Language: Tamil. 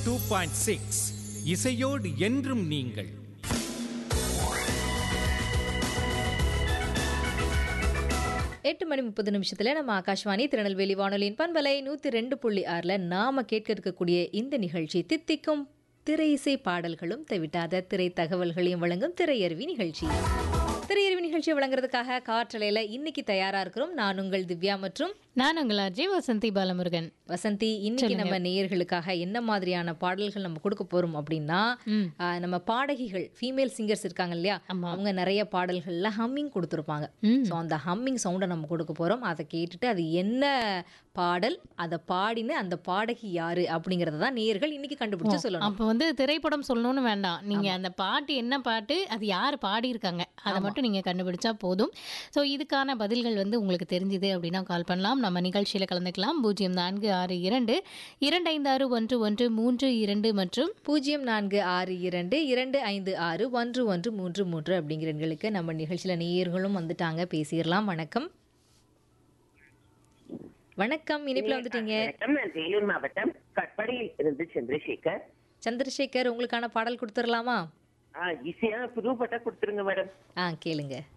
டூ பாயிண்ட் சிக்ஸ் இசையோடு என்றும் நீங்கள் எட்டு மணி முப்பது நிமிஷத்துல நம்ம ஆகாஷ்வாணி திருநெல்வேலி வானொலியின் பண்பலை நூத்தி ரெண்டு புள்ளி ஆறுல நாம கேட்க இருக்கக்கூடிய இந்த நிகழ்ச்சி தித்திக்கும் திரை இசை பாடல்களும் தவிட்டாத திரை தகவல்களையும் வழங்கும் திரையருவி நிகழ்ச்சி திரையருவி நிகழ்ச்சியை வழங்குறதுக்காக காற்றலையில இன்னைக்கு தயாரா இருக்கிறோம் நான் உங்கள் திவ்யா மற்றும் நான் உங்கள் அஜய் வசந்தி பாலமுருகன் வசந்தி இன்னைக்கு நம்ம நேயர்களுக்காக என்ன மாதிரியான பாடல்கள் நம்ம கொடுக்க போறோம் அப்படின்னா ம். ஆஹ், நம்ம பாடகிகள் ஃபீமேல் சிங்கர்ஸ் இருக்காங்க இல்லையா ஆமா. அவங்க நிறைய பாடல்கள்ல ஹம்மிங் கொடுத்துருப்பாங்க ம். ஸோ அந்த ஹம்மிங் சவுண்டை நம்ம கொடுக்க போறோம் அதை கேட்டுட்டு அது என்ன பாடல் அதை பாடின அந்த பாடகி யாரு அப்படிங்கறத தான் நேயர்கள் இன்னைக்கு கண்டுபிடிச்சு சொல்லணும் அப்போ வந்து திரைப்படம் சொல்லணும்னு வேண்டாம் நீங்க அந்த பாட்டு என்ன பாட்டு அது யார் பாடியிருக்காங்க அதை மட்டும் நீங்க கண்டுபிடிச்சா போதும் ஸோ இதுக்கான பதில்கள் வந்து உங்களுக்கு தெரிஞ்சுது அப்படின்னா கால் பண்ணலாம் நம்ம நிகழ்ச்சியில கலந்துக்கலாம் பூஜ்ஜியம் நான்கு ஆறு இரண்டு இரண்டு ஐந்து ஆறு ஒன்று ஒன்று மூன்று இரண்டு மற்றும் பூஜ்ஜியம் நான்கு ஆறு இரண்டு இரண்டு ஐந்து ஆறு ஒன்று ஒன்று மூன்று மூன்று அப்படிங்கிற எண்களுக்கு நம்ம நிகழ்ச்சியில நேயர்களும் வந்துட்டாங்க பேசிடலாம் வணக்கம் வணக்கம் இனிப்புல வந்துட்டீங்க வணக்கம் நான் வேலூர் மாவட்டம் கட்படியில் இருந்து சந்திரசேகர் சந்திரசேகர் உங்களுக்கான பாடல் கொடுத்துடலாமா ஆ ஈஸியா புது பட்டா கொடுத்துருங்க மேடம் ஆ கேளுங்க